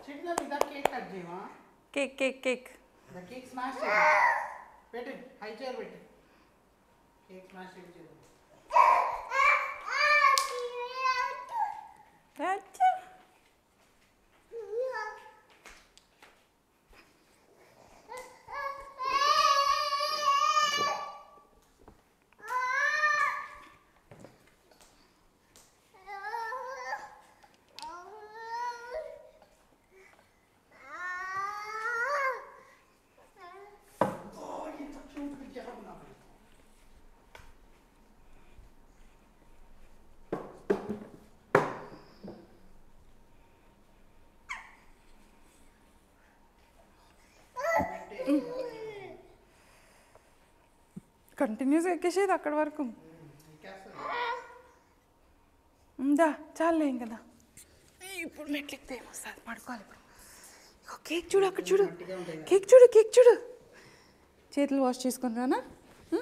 చిన్న మీద cake cut చేయవా cake cake cake the cake smash పెట్టు హై చైర్ పెట్టు కేక్ స్మాష్ చేయాలి అచ్చా ఓ ఎంత క్యూట్ గా చేస్తున్నావు కంటిన్యూస్ ఎక్కేసేది అక్కడి వరకు ఉందా చాలే ఇంకా దా. ఏయ్, ఇప్పుడు మెట్లు ఎక్కితే ఏమొస్తుంది పడుకోవాలి ఇప్పుడు ఇగో కేక్ చూడు అక్కడ చూడు కేక్ చూడు కేక్ చూడు చేతులు వాష్ చేసుకుని రానా ఉం?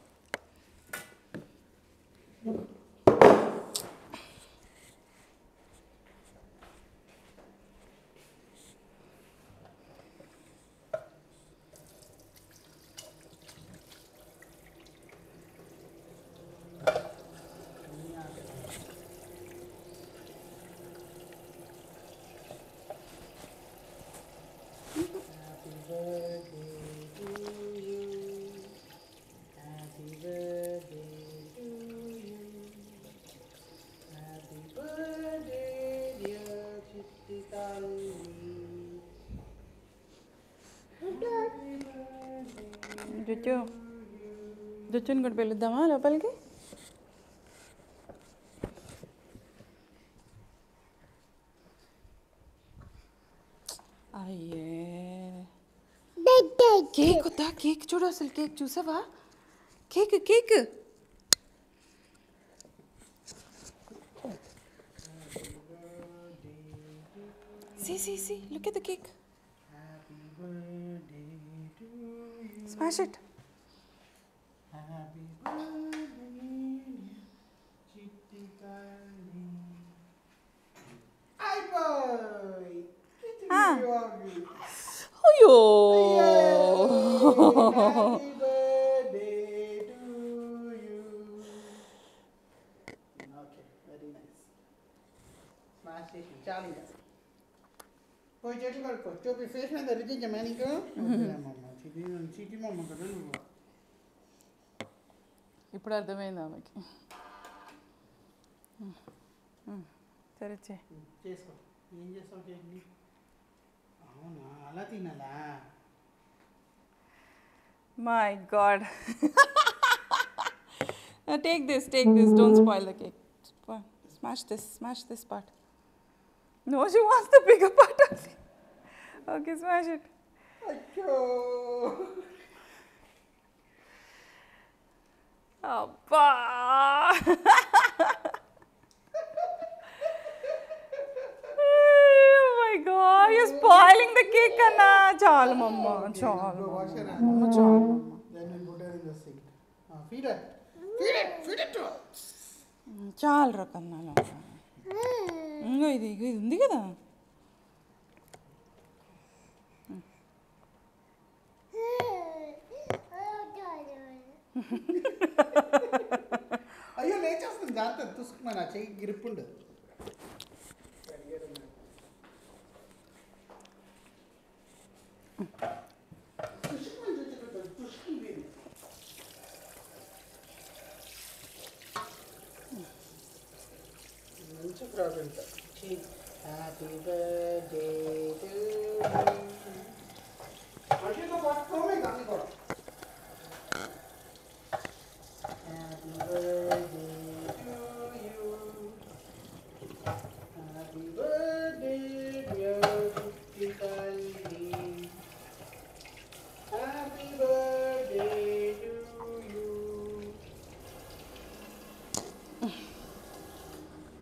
Happy birthday to you. Happy birthday to you. Happy birthday, dear Chitti Talli. జుచ్చు జుచ్చుని కూడా పిలుద్దామా లోపలికి అయ్యే కేక్ వద్దా కేక్ చూడు అసలు కేక్ చూసావా cake cake See, see, see. Look at the cake. Happy birthday to you. Smash it. Happy birthday, Chitti Talli. Hi, boy. Ah. You are you. అయ్యో Happy birthday to you. Okay, very nice. Smash చేసి చాలు ఇంకా పోయి చెట్లు కడుక్కో చూపి face మీద రుచించమ్మా నీకు చిటి చిటి మమ్మ కదా నువ్వు ఇప్పుడు అర్థమైంది ఆమెకి ఉమ్, ఉమ్, సరే చే చేసుకో ఏం చేస్తావు చేయండి అవునా అలా తినాలా my god take this take this don't spoil the cake smash this smash this part no she wants the bigger part okay smash it అయ్యో అబ్బా my god you spoiling the cake అన్నా చాలు మమ్మ చాలు Wash your hands. మమ్మ చాలు మమ్మ Then we'll put her in the sink. Uh, feed her. Feed it. Feed it to her. చాలు రా కన్నాలు ఇంకో ఇది ఇగో ఇది ఉంది కదా అయ్యో లేచేస్తుంది జాగ్రత్త తుసుకుమా నా చెయ్యి గ్రిప్ ఉండదు మంచి ప్రాబ్లమ్స్ హ్యాపీ బర్త్డే టు అట్లా పట్టుకోమే దాన్ని కూడా హ్యాపీ బర్త్డే